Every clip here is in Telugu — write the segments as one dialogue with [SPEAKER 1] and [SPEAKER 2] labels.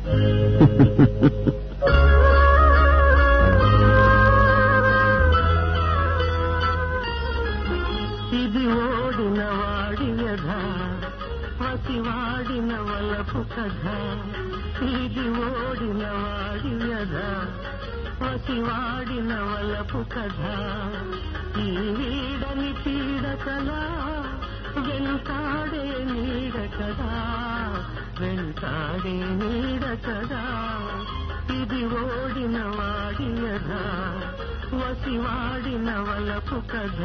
[SPEAKER 1] ఇది ఓడిన వాడి వ్యధ పసివాడిన వలపు కథ ఇది ఓడిన వాడి వ్యధ పసివాడిన వలపు కథ ఈ వీడని పీడ కదా వెంటాడే నీడ కదా వెంటాడే నీడ కదా ఇది ఓడిన వాడి వ్యధ వసివాడిన వలపు కథ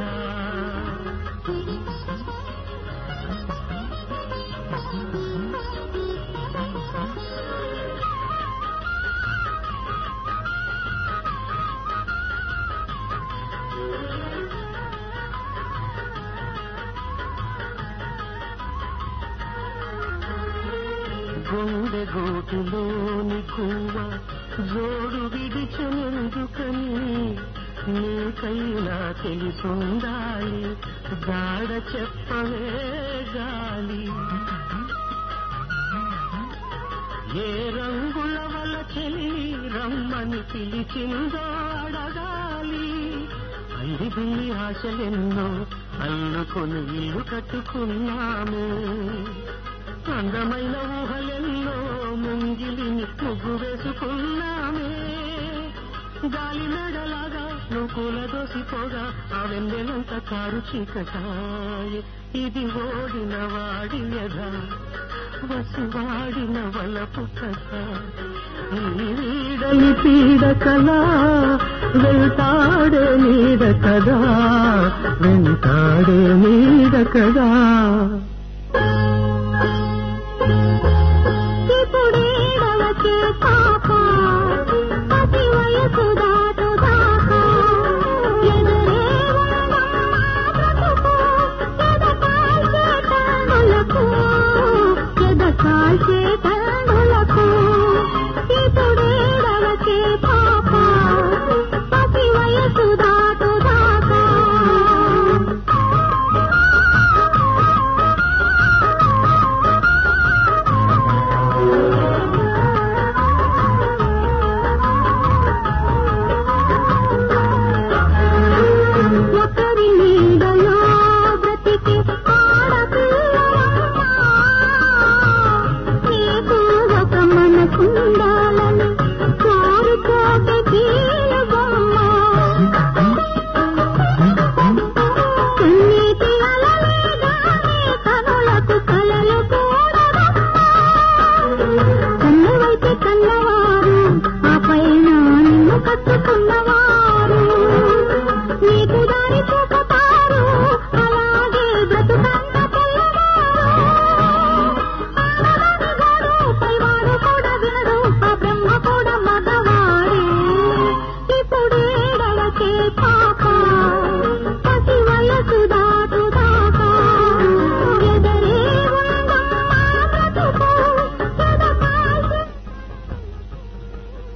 [SPEAKER 1] గుండె గోటులోని కువ్వ జోడు విడిచెందుకని నీకైనా తెలిసుండాలి గాఢ చెప్పవే గాలి ఏ రంగుల వల్ల చెల్లి రమ్మని పిలిచిందో అడగాలి అందిది ఆశలెన్నో అల్లుకొని ఇల్లు కట్టుకున్నామే అందమైన ఊహలెన్నో ముంగిలిని ముగ్గు వేసుకున్నామే గాలి మెడలాగా నువ్వు కూల దోసిపోగా ఆ వెన్నెలంత కారు చీకటాయే ఇది ఓడిన వాడి వ్యధ వసువాడిన వలపు కథ ఈ వీడని పీడ కలా వెళ్తాడే నీడ కదా వెంటాడే నీడ కదా